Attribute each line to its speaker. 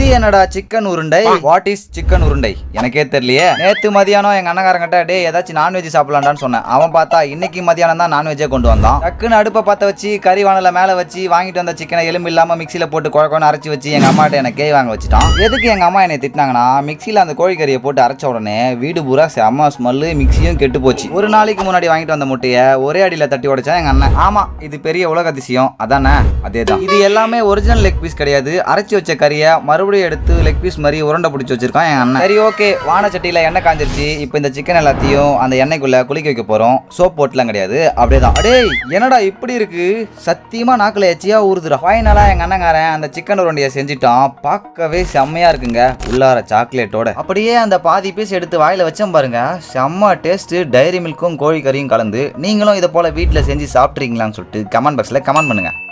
Speaker 1: என்னடா சிக்கன் உருண்டை what is chicken உருண்டை எனக்கே தெரியலையே நேத்து மதியானம் எங்க அண்ணகாரங்கிட்ட டே ஏதாச்சும் நான்வெஜ் சாப்பிடலாம்டான்னு சொன்னேன் அவன் பார்த்தா இன்னைக்கு மதியானம் தான் நான்வெஜ்ஜே கொண்டு வந்தான் டக்குன்னு அடுப்பை பத்த வச்சு கறி வானல மேல வச்சு வாங்கிட்டு வந்த சிக்கனை எலும்பு இல்லாம மிக்சியில போட்டு குழக்கொன்னு அரைச்சு வச்சு எங்க அம்மாட்ட எனக்கு கேய் வாங்க வச்சுட்டான் எதுக்கு எங்க அம்மா என்னை திட்டினாங்கன்னா மிக்சியில அந்த கோழிக்கறியை போட்டு அரைச்ச உடனே வீடு பூரா செம்ம ஸ்மெல்லு மிக்சியும் கெட்டு போச்சு ஒரு நாளைக்கு முன்னாடி வாங்கிட்டு வந்த முட்டையை ஒரே அடியில தட்டி உடைச்சா எங்க அண்ணன் ஆமா இது பெரிய உலக அதிசயம் அதானே அதேதான் இது எல்லாமே ஒரிஜினல் லெக் பீஸ் கிடையாது அரைச்சி வச்ச கறியை மறுபடியும் எடுத்து லெக் பீஸ் மாதிரி உருண்டை பிடிச்சி வச்சிருக்கான் என் அண்ணன் சரி ஓகே வானச்சட்டியில எண்ணெய் காஞ்சிருச்சு இப்போ இந்த சிக்கன் எல்லாத்தையும் அந்த எண்ணெய்க்குள்ள குளிக்க வைக்க போறோம் சோப் போட்டுலாம் கிடையாது அப்படியே தான் அடேய் என்னடா இப்படி இருக்கு சத்தியமா நாக்குல எச்சியா ஊறுதுடா ஃபைனலா எங்க அண்ணங்காரன் அந்த சிக்கன் உருண்டையை செஞ்சுட்டான் பார்க்கவே செம்மையா இருக்குங்க உள்ளார சாக்லேட்டோட அப்படியே அந்த பாதி பீஸ் எடுத்து வாயில வச்சேன் பாருங்க செம்ம டேஸ்ட் டைரி மில்க்கும் கோழி கறியும் கலந்து நீங்களும் இதை போல வீட்டில் செஞ்சு சாப்பிட்றீங்களான்னு சொல்லிட்டு கமெண்ட் பாக்ஸ்ல கமெண்ட் பண்ணுங்க